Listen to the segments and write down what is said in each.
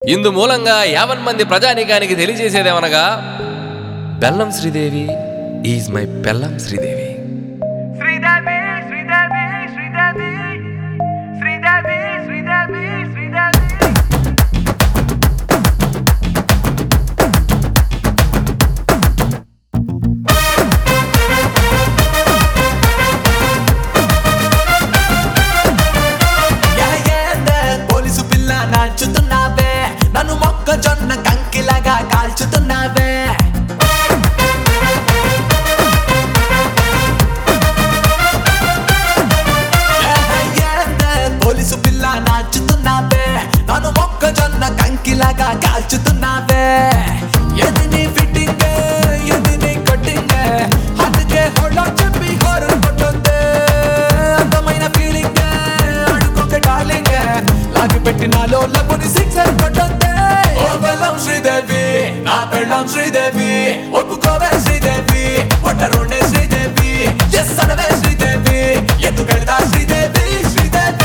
ఇందు మూలంగా యావన్ మంది ప్రజానీకానికి తెలియజేసేదేమనగా బెల్లం శ్రీదేవి ఈజ్ మై బెల్లం శ్రీదేవి శ్రీదేవి శ్రీదేవి శ్రీదేవి శ్రీదేవి శ్రీదేవి శ్రీదేవి ఎహయేందే పోలీసు పిల్ల నాచుతున్నావే నన్ను మొక్కజొన్న కంకిలాగా కాల్చుతున్నావే ఎహయేందే పోలీసు పిల్ల నాచుతున్నావే నన్ను మొక్కజొన్న కంకిలాగా కాల్చుతున్నావే ఎది నీ ఫిట్టింగ్ ఎది నీ కట్టింగ్ అందుకే హోళ్ళో చెప్పి హారర్ కొట్టుందే అందమైన ఫీలింగ్ అడుగుకే డార్లింగ్ లాగి పెట్టినాలో లబ్బుని సిక్సర్ కొట్టుందే ఓ బెల్లం శ్రీదేవి నా పెళ్ళం శ్రీదేవి ఒప్పుకోవే శ్రీదేవి ఒట్టరుండే శ్రీదేవి ఎస్ అనవే శ్రీదేవి ఎందుకెళ్తా Sridevi Sridevi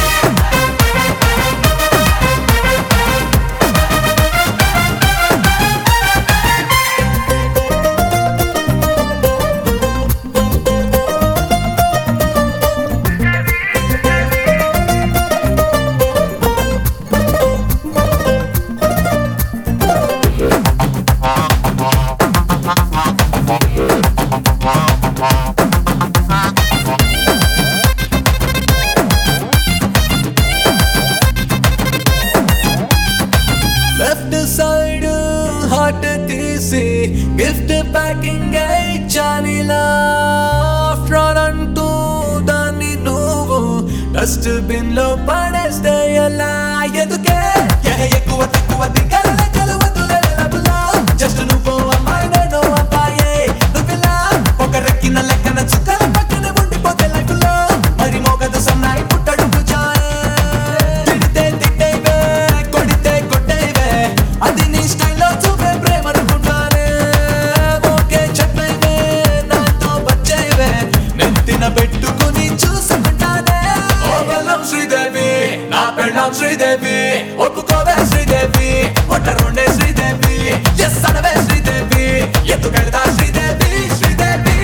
left side heart తీసి గిఫ్ట్ ప్యాకింగ్ ఇచ్చానిలా ఫ్రాడ్ అంటూ దాన్ని నువ్వు డస్ట్ బిన్ లో పడేస్తే ఎలా ఎందుకే ఏ ఎక్కువ తక్కువ దిగల కలవతులే లబులా జస్ట్ నువ్వు అమ్మాయి నేను అబ్బాయే నువ్విలా ఒక రెక్కిన లెక్కన చుక్కల పక్కన ఉండిపోతే లైఫ్ లో మరి మోగదు సన్నాయి పుట్టడు భుజాయే తిడితే తిట్టేవే కొడితే కొట్టేవే అది నీ స్టైల్లో చూపే ప్రేమ అనుకుంటానే ఓకే చెప్పేవే నాతో వచ్చేవే నెత్తిన పెట్టుకుని చూసుకుంటానే ఓ బెల్లం శ్రీదేవి నా పెళ్ళం శ్రీదేవి ఒప్పుకోవే శ్రీదేవి ఒట్టరుండే శ్రీదేవి ఎస్ అనవే శ్రీదేవి ఎందుకెళ్తా శ్రీదేవి శ్రీదేవి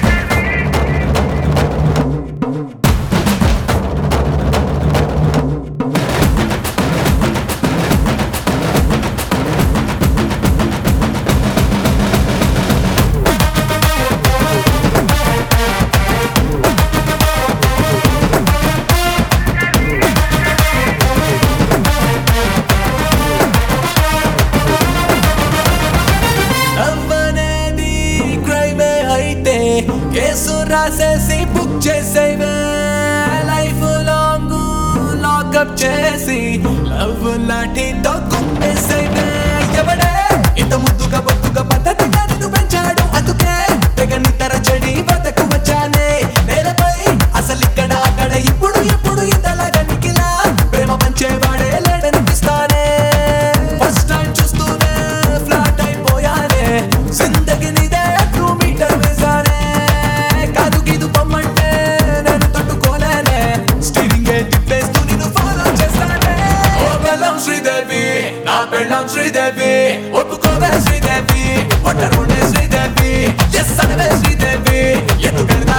నవ్వనేది క్రైమే అయితే కేసు రాసేసి బుక్ చేసేవే లైఫ్ లాంగ్ లాకప్ చేసి లవ్ లాఠీతో కుప్పేసేవే ఎవడే ఇంత ముద్దుగా బొద్దుగా పద్ధతిగా నిన్ను పెంచాడు అందుకే తెగ నిద్ర చెడి బతకు వచ్చానే నేలపై అసలు ఇక్కడ అక్కడ ఇప్పుడు ఎప్పుడు ఇంతలాగా నిఖిలా ప్రేమ పంచేవాడే లేడనిపిస్తానే ఫస్ట్ టైం చూస్తూనే ఫ్లాట్ అయిపోయానే జిందగి నీదే టూ మీటర్ వేసానే కాదు గీదు పొమ్మంటే నేను తట్టుకోలేనే స్టీరింగ్ తిప్పేస్తూ నిన్ను ఫాలో చేస్తానే ఓ బెల్లం శ్రీదేవి నా పెళ్ళం శ్రీదేవి ఒప్పుకోవే శ్రీదేవి ఒట్టరుండే శ్రీదేవి ఎస్ అనవే శ్రీదేవి ఎందుకంటే